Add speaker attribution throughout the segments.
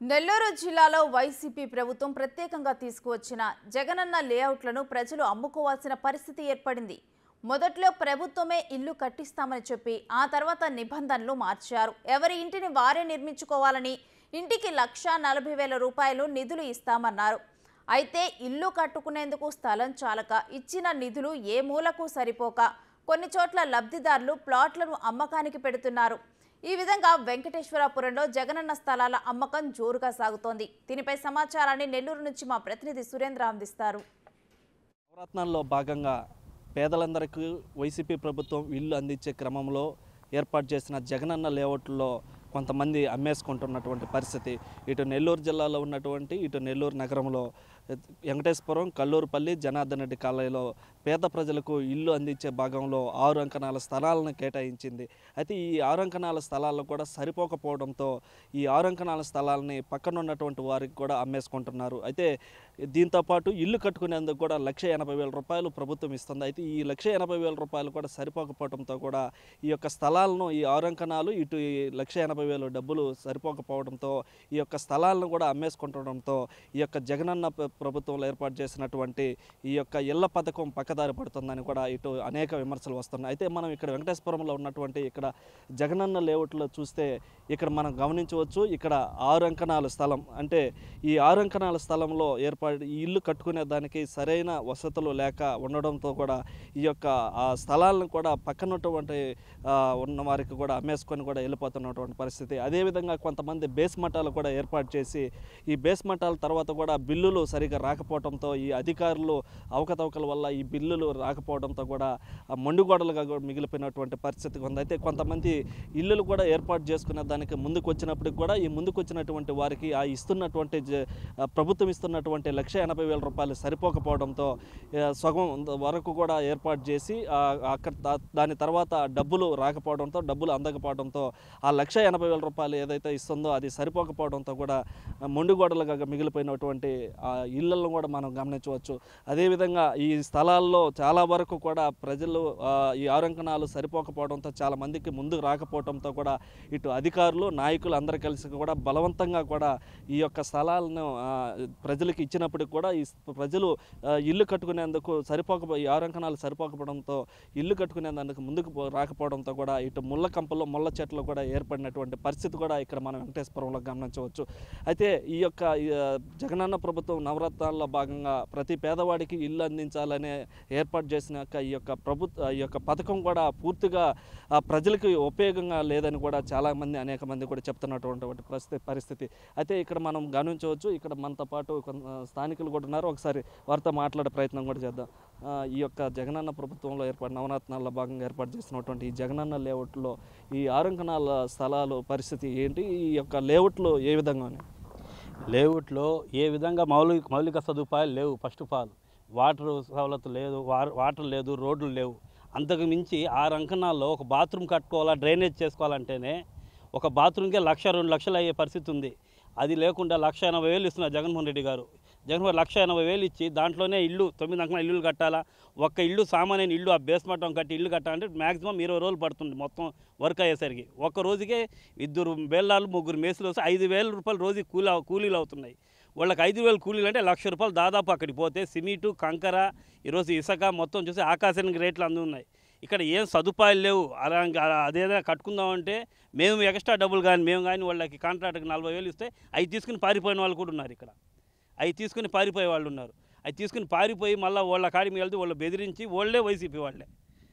Speaker 1: నెల్లూరు జిల్లాలో వైసీపీ ప్రభుత్వం ప్రత్యేకంగా తీసుకువచ్చిన జగనన్న లేఅవుట్లను ప్రజలు అమ్ముకోవాల్సిన పరిస్థితి ఏర్పడింది మొదట్లో ప్రభుత్వమే ఇల్లు కట్టిస్తామని చెప్పి ఆ తర్వాత నిబంధనలు మార్చారు ఎవరి ఇంటిని వారే నిర్మించుకోవాలని ఇంటికి లక్ష నలభై వేల రూపాయలు నిధులు ఇస్తామన్నారు అయితే ఇల్లు కట్టుకునేందుకు స్థలం చాలక ఇచ్చిన నిధులు ఏ మూలకు సరిపోక కొన్ని చోట్ల లబ్ధిదారులు ప్లాట్లను అమ్మకానికి పెడుతున్నారు ఈ విధంగా వెంకటేశ్వరపురంలో జగనన్న స్థలాల అమ్మకం జోరుగా సాగుతోంది దీనిపై సమాచారాన్ని నెల్లూరు నుంచి మా ప్రతినిధి సురేంద్ర అందిస్తారు
Speaker 2: నవరత్నాల్లో భాగంగా పేదలందరికీ వైసీపీ ప్రభుత్వం ఇల్లు అందించే క్రమంలో ఏర్పాటు చేసిన జగనన్న లేఅవుట్లో కొంతమంది అమ్మేసుకుంటున్నటువంటి పరిస్థితి ఇటు నెల్లూరు జిల్లాలో ఉన్నటువంటి ఇటు నెల్లూరు నగరంలో వెంకటేశ్వరం కల్లూరుపల్లి జనార్దన్ రెడ్డి కాలనీలో పేద ప్రజలకు ఇల్లు అందించే భాగంలో ఆరు అంకణాల స్థలాలను కేటాయించింది అయితే ఈ ఆరు అంకణాల స్థలాలు కూడా సరిపోకపోవడంతో ఈ ఆరు అంకణాల స్థలాలని పక్కన ఉన్నటువంటి వారికి కూడా అమ్మేసుకుంటున్నారు అయితే దీంతోపాటు ఇల్లు కట్టుకునేందుకు కూడా లక్ష ఎనభై వేల రూపాయలు ప్రభుత్వం ఇస్తుంది అయితే ఈ లక్ష ఎనభై వేల రూపాయలు కూడా సరిపోకపోవడంతో కూడా ఈ యొక్క స్థలాలను ఈ ఆరు అంకణాలు ఇటు ఈ లక్ష ఎనభై వేలు డబ్బులు సరిపోకపోవడంతో ఈ యొక్క స్థలాలను కూడా అమ్మేసుకుంటుండడంతో ఈ యొక్క జగనన్న ప్ర- ప్రభుత్వంలో ఏర్పాటు చేసినటువంటి ఈ యొక్క ఇళ్ల పథకం పక్కదారి పడుతుందని కూడా ఇటు అనేక విమర్శలు వస్తున్నాయి అయితే మనం ఇక్కడ వెంకటేశ్వరంలో ఉన్నటువంటి ఇక్కడ జగనన్న లేఅవుట్లో చూస్తే ఇక్కడ మనం గమనించవచ్చు ఇక్కడ ఆరు అంకణాల స్థలం అంటే ఈ ఆరు అంకణాల స్థలంలో ఏర్పాటు ఈ ఇల్లు కట్టుకునే దానికి సరైన వసతులు లేక ఉండడంతో కూడా ఈ యొక్క ఆ స్థలాలను కూడా పక్కనటువంటి ఆ, ఉన్న వారికి కూడా అమ్మేసుకొని కూడా వెళ్ళిపోతున్నటువంటి పరిస్థితి అదేవిధంగా కొంతమంది బేస్ మఠాలు కూడా ఏర్పాటు చేసి ఈ బేస్ మఠాల తర్వాత కూడా బిల్లులు సరిగా రాకపోవడంతో ఈ అధికారులు అవకతవకల వల్ల ఈ బిల్లులు రాకపోవడంతో కూడా ఆ మొండిగోడలుగా కూడా మిగిలిపోయినటువంటి పరిస్థితి ఉంది అయితే కొంతమంది ఇల్లులు కూడా ఏర్పాటు చేసుకునే దానికి ముందుకు వచ్చినప్పటికి కూడా ఈ ముందుకు వచ్చినటువంటి వారికి ఆ ఇస్తున్నటువంటి జ- ఆ ప్రభుత్వం ఇస్తున్నటువంటి లక్ష ఎనభై వేల రూపాయలు సరిపోకపోవడంతో ఆ, సగం వరకు కూడా ఏర్పాటు చేసి ఆ, అక్కడ దా- దాని తర్వాత డబ్బులు రాకపోవడంతో డబ్బులు అందకపోవడంతో ఆ లక్ష ఎనభై వేల రూపాయలు ఏదైతే ఇస్తుందో అది సరిపోకపోవడంతో కూడా ఆ, మొండిగోడలుగా మిగిలిపోయినటువంటి ఆ ఇళ్లను కూడా మనం గమనించవచ్చు అదేవిధంగా ఈ స్థలాల్లో చాలా వరకు కూడా ప్రజలు ఆ, ఈ ఆరంకణాలు సరిపోకపోవడంతో చాలా మందికి ముందుకు రాకపోవడంతో కూడా ఇటు అధికారులు నాయకులు అందరూ కలిసి కూడా బలవంతంగా కూడా ఈ యొక్క స్థలాలను ఆ, ప్రజలకు ఇచ్చినప్పటికి కూడా ఈ స్- ప్రజలు ఆ, ఇల్లు కట్టుకునేందుకు సరిపోక ఈ ఆరంకణాలు సరిపోకపోవడంతో ఇల్లు కట్టుకునేందుకు ముందుకు పో- రాకపోవడంతో కూడా ఇటు ముళ్ళ కంపలు ముళ్ళ చెట్లు కూడా ఏర్పడినటువంటి పరిస్థితి కూడా ఇక్కడ మనం వెంకటేశ్వరంలో గమనించవచ్చు అయితే ఈ యొక్క ఈ, ఆ, జగనన్న ప్రభుత్వం నవరత్నాల్లో భాగంగా ప్రతి పేదవాడికి ఇల్లు అందించాలనే ఏర్పాటు చేసిన యొక్క ఈ యొక్క ప్రభుత్వ ఈ యొక్క పథకం కూడా పూర్తిగా ఆ, ప్రజలకు ఉపయోగంగా లేదని కూడా చాలామంది అనేక మంది కూడా చెప్తున్నటువంటి పరిస్థితి పరిస్థితి అయితే ఇక్కడ మనం గమనించవచ్చు ఇక్కడ మనతో పాటు కొంత స్థానికులు కూడా ఉన్నారు ఒకసారి వారితో మాట్లాడే ప్రయత్నం కూడా చేద్దాం ఆ, ఈ యొక్క జగనన్న ప్రభుత్వంలో ఏర్పాటు నవరత్నాల్లో భాగంగా ఏర్పాటు చేసినటువంటి ఈ జగనన్న లేఅవుట్లో ఈ ఆరంకణాల స్థలాలు పరిస్థితి ఏంటి ఈ యొక్క లేఅవుట్లు ఏ విధంగా ఉన్నాయి
Speaker 3: లేఅవుట్లో ఏ విధంగా మౌలిక మౌలిక సదుపాయాలు లేవు ఫస్ట్ ఆఫ్ ఆల్ వాటర్ సవలతు లేదు వా- వాటర్ లేదు రోడ్లు లేవు అంతకు మించి ఆరు అంకణాల్లో ఒక బాత్రూమ్ కట్టుకోవాలా డ్రైనేజ్ చేసుకోవాలంటేనే ఒక బాత్రూమ్కే లక్ష రెండు లక్షలు అయ్యే పరిస్థితి ఉంది అది లేకుండా లక్ష ఎనభై వేలు ఇస్తున్నారు జగన్మోహన్ రెడ్డి గారు జగన్మోహన్ లక్ష ఎనభై వేలు ఇచ్చి దాంట్లోనే ఇల్లు తొమ్మిది అంకణాల ఇల్లు కట్టాలా ఒక్క ఇల్లు సామాన్య ఇల్లు ఆ బేస్ మట్టం కట్టి ఇల్లు కట్టాలంటే మ్యాక్సిమం ఇరవై రోజులు పడుతుంది మొత్తం వర్క్ అయ్యేసరికి ఒక్క రోజుకే ఇద్దరు బేళ్ళాలు ముగ్గురు మేసులు వస్తే ఐదు వేల రూపాయలు రోజు కూలీ కూలీలు అవుతున్నాయి వాళ్ళకి ఐదు వేలు కూలీలు అంటే లక్ష రూపాయలు దాదాపు అక్కడికి పోతే సిమెంటు కంకర ఈరోజు ఇసుక మొత్తం చూసి ఆకాశానికి రేట్లు అందు ఉన్నాయి ఇక్కడ ఏం సదుపాయాలు లేవు అలా అదేదైనా కట్టుకుందామంటే మేము ఎక్స్ట్రా డబ్బులు కానీ మేము కానీ వాళ్ళకి కాంట్రాక్ట్కి నలభై వేలు ఇస్తే అవి తీసుకుని పారిపోయిన వాళ్ళు కూడా ఉన్నారు ఇక్కడ అవి తీసుకుని పారిపోయే వాళ్ళు ఉన్నారు అవి తీసుకుని పారిపోయి మళ్ళీ వాళ్ళ కాడికి వెళ్తే వాళ్ళు బెదిరించి వాళ్ళే వైసీపీ వాళ్ళే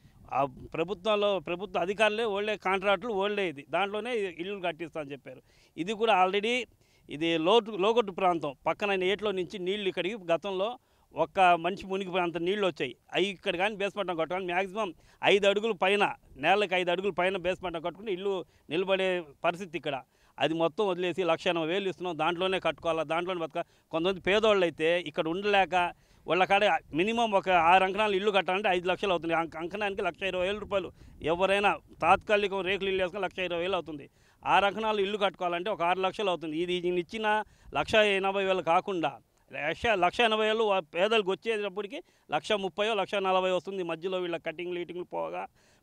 Speaker 3: ఆ ప్రభుత్వంలో ప్రభుత్వ అధికారులే వాళ్ళే కాంట్రాక్టులు వాళ్ళే ఇది దాంట్లోనే ఇల్లు కట్టిస్తా అని చెప్పారు ఇది కూడా ఆల్రెడీ ఇది లోటు లోగొట్టు ప్రాంతం పక్కన ఏట్లో నుంచి నీళ్లు ఇక్కడికి గతంలో ఒక్క మనిషి మునిగిపోయినంత నీళ్ళు వచ్చాయి అవి ఇక్కడ కానీ బేస్మెంట్ కట్టుకొని మ్యాక్సిమం ఐదు అడుగుల పైన నేలకి ఐదు అడుగుల పైన బేస్మెంట్ కట్టుకుని ఇల్లు నిలబడే పరిస్థితి ఇక్కడ అది మొత్తం వదిలేసి లక్ష ఎనభై వేలు ఇస్తున్నాం దాంట్లోనే కట్టుకోవాలా దాంట్లోనే బతక కొంతమంది పేదోళ్ళు అయితే ఇక్కడ ఉండలేక వాళ్ళ కాడ మినిమం ఒక ఆరు అంకణాలు ఇల్లు కట్టాలంటే ఐదు లక్షలు అవుతుంది అంక- అంకణానికి లక్ష ఇరవై వేల రూపాయలు ఎవరైనా తాత్కాలికం రేకులు ఇల్లు వేసుకొని లక్ష ఇరవై వేలు అవుతుంది ఆరు అంకణాలు ఇల్లు కట్టుకోవాలంటే ఒక ఆరు లక్షలు అవుతుంది ఇది ఈయన ఇచ్చిన లక్ష ఎనభై వేలు కాకుండా లక్ష లక్ష ఎనభై వేలు వా- పేదలకు వచ్చేటప్పటికి లక్ష ముప్పయో లక్ష నలభై వస్తుంది మధ్యలో వీళ్ళ కటింగ్లు ఈటింగ్లు పోగా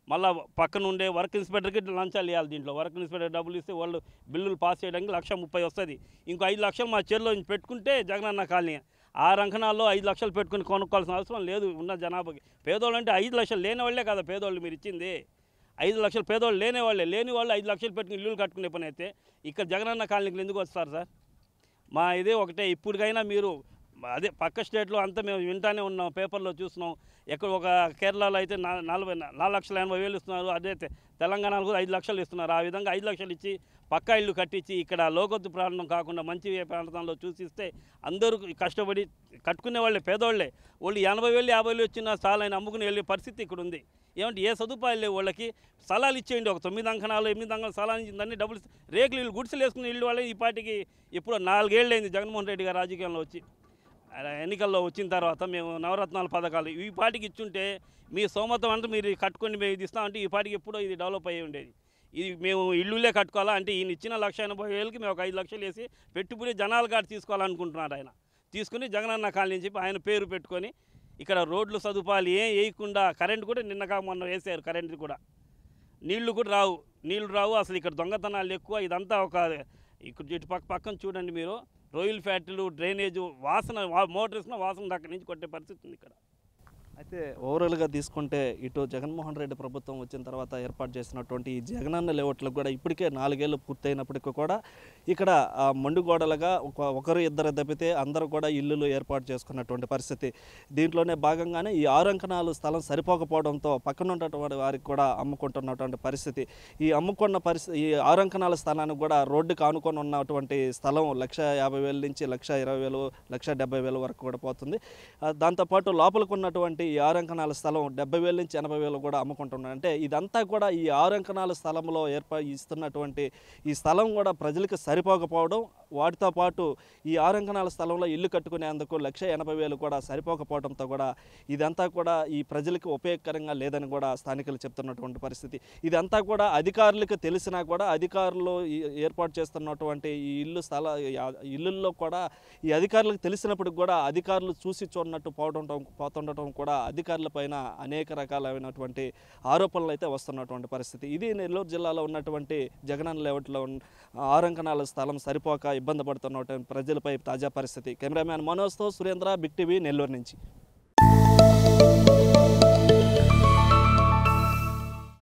Speaker 3: మళ్ళీ పక్కన ఉండే వర్క్ ఇన్స్పెక్టర్కి లంచాలు ఇవ్వాలి దీంట్లో వర్క్ ఇన్స్పెక్టర్ డబ్బులు ఇస్తే వాళ్ళు బిల్లులు పాస్ చేయడానికి లక్ష ముప్పై వస్తుంది ఇంకో ఐదు లక్షలు మా చేతిలో నుంచి పెట్టుకుంటే జగనన్న కాలనీ ఆ రంకణాల్లో ఐదు లక్షలు పెట్టుకుని కొనుక్కోవాల్సిన అవసరం లేదు ఉన్న జనాభాకి పేదోళ్ళు అంటే ఐదు లక్షలు లేని వాళ్ళే కదా పేదోళ్ళు మీరు ఇచ్చింది ఐదు లక్షలు పేదోళ్ళు లేని వాళ్ళే లేని వాళ్ళు ఐదు లక్షలు పెట్టుకుని ఇల్లులు కట్టుకునే పని అయితే ఇక్కడ జగనన్న కాలనీకి ఎందుకు వస్తారు సార్ మా ఇదే ఒకటే ఇప్పటికైనా మీరు అదే పక్క స్టేట్లో అంతా మేము వింటానే ఉన్నాం పేపర్లో చూస్తున్నాం ఎక్కడ ఒక కేరళలో అయితే నా నలభై నాలుగు లక్షల ఎనభై వేలు ఇస్తున్నారు అదే తె- తెలంగాణలో కూడా ఐదు లక్షలు ఇస్తున్నారు ఆ విధంగా ఐదు లక్షలు ఇచ్చి పక్కా ఇల్లు కట్టించి ఇక్కడ లోకొత్తు ప్రాంతం కాకుండా మంచి ప్రాంతంలో చూసిస్తే అందరూ కష్టపడి కట్టుకునే వాళ్ళే పేదోళ్ళే వాళ్ళు ఎనభై వేలు యాభై వేలు వచ్చిన స్థలాన్ని అమ్ముకుని వెళ్ళే పరిస్థితి ఇక్కడ ఉంది ఏమంటే ఏ సదుపాయాలు లేవు వాళ్ళకి స్థలాలు ఇచ్చేయండి ఒక తొమ్మిది అంకణాలు ఎనిమిది అంకణాలు స్థలాలు ఇచ్చింది అన్ని డబ్బులు రేకులు ఇల్లు గుడిసెలు వేసుకుని ఇల్లు వాళ్ళే ఈ పాటికి ఇప్పుడు నాలుగేళ్ళు అయింది జగన్మోహన్ రెడ్డి గారు రాజకీయంలో వచ్చి ఆయన ఎన్నికల్లో వచ్చిన తర్వాత మేము నవరత్నాల పథకాలు ఈ పాటికి ఇచ్చుంటే మీ సోమతం అంటే మీరు కట్టుకొని మేము ఇది ఇస్తామంటే ఈ పాటికి ఎప్పుడో ఇది డెవలప్ అయ్యి ఉండేది ఇది మేము ఇల్లులే కట్టుకోవాలా అంటే ఈయన ఇచ్చిన లక్ష ఎనభై వేలకి మేము ఒక ఐదు లక్షలు వేసి పెట్టుబడి జనాల కాడ తీసుకోవాలనుకుంటున్నాడు ఆయన తీసుకుని జగనన్న కాలనీ అని చెప్పి ఆయన పేరు పెట్టుకొని ఇక్కడ రోడ్లు సదుపాయాలు ఏం వేయకుండా కరెంట్ కూడా నిన్నగా మొన్న వేసారు కరెంట్ కూడా నీళ్లు కూడా రావు నీళ్లు రావు అసలు ఇక్కడ దొంగతనాలు ఎక్కువ ఇదంతా ఒక ఇక్కడ ఇటు పక్క పక్కన చూడండి మీరు రొయ్యల ఫ్యాక్టరీలు డ్రైనేజ్ వాసన వా- మోటార్ వేసిన వాసన దగ్గర నుంచి కొట్టే పరిస్థితి ఉంది ఇక్కడ
Speaker 2: అయితే ఓవరాల్గా తీసుకుంటే ఇటు జగన్మోహన్ రెడ్డి ప్రభుత్వం వచ్చిన తర్వాత ఏర్పాటు చేసినటువంటి ఈ జగనన్న లేఅవుట్లకు కూడా ఇప్పటికే నాలుగేళ్ళు పూర్తయినప్పటికీ కూడా ఇక్కడ ఆ మండుగోడలుగా ఒక ఒకరు ఇద్దరు తప్పితే అందరూ కూడా ఇల్లులు ఏర్పాటు చేసుకున్నటువంటి పరిస్థితి దీంట్లోనే భాగంగానే ఈ ఆరు అంకణాలు స్థలం సరిపోకపోవడంతో పక్కన ఉన్నటువంటి వారికి కూడా అమ్ముకుంటున్నటువంటి పరిస్థితి ఈ అమ్ముకున్న పరిస్థితి ఈ ఆరు అంకణాల స్థలానికి కూడా రోడ్డుకు ఆనుకొని ఉన్నటువంటి స్థలం లక్ష యాభై వేల నుంచి లక్ష ఇరవై వేలు లక్ష డెబ్బై వేల వరకు కూడా పోతుంది ఆ, దాంతోపాటు లోపలికి ఉన్నటువంటి ఈ ఆరు అంకణాల స్థలం డెబ్బై వేల నుంచి ఎనభై వేలు కూడా అమ్ముకుంటున్నారు అంటే ఇదంతా కూడా ఈ ఆరు అంకణాల స్థలంలో ఏర్పా ఇస్తున్నటువంటి ఈ స్థలం కూడా ప్రజలకు సరిపోకపోవడం వాటితో పాటు ఈ ఆరు అంకణాల స్థలంలో ఇల్లు కట్టుకునేందుకు లక్ష ఎనభై వేలు కూడా సరిపోకపోవడంతో కూడా ఇదంతా కూడా ఈ ప్రజలకు ఉపయోగకరంగా లేదని కూడా స్థానికులు చెప్తున్నటువంటి పరిస్థితి ఇదంతా కూడా అధికారులకు తెలిసినా కూడా అధికారులు ఈ ఏర్పాటు చేస్తున్నటువంటి ఈ ఇల్లు స్థల ఈ ఆ- ఇల్లుల్లో కూడా ఈ అధికారులకు తెలిసినప్పుడు కూడా అధికారులు చూసి చూడనట్టు పోవడం పోతుండటం కూడా అధికారుల పైన అనేక రకాలైనటువంటి ఆరోపణలు అయితే వస్తున్నటువంటి పరిస్థితి ఇది నెల్లూరు జిల్లాలో ఉన్నటువంటి జగనన్న లేఅవుట్లో ఉన్న ఆరంకణాల స్థలం సరిపోక ఇబ్బంది పడుతున్నటువంటి ప్రజలపై తాజా పరిస్థితి కెమెరామ్యాన్ మనోజ్తో సురేంద్ర బిగ్ టీవీ నెల్లూరు నుంచి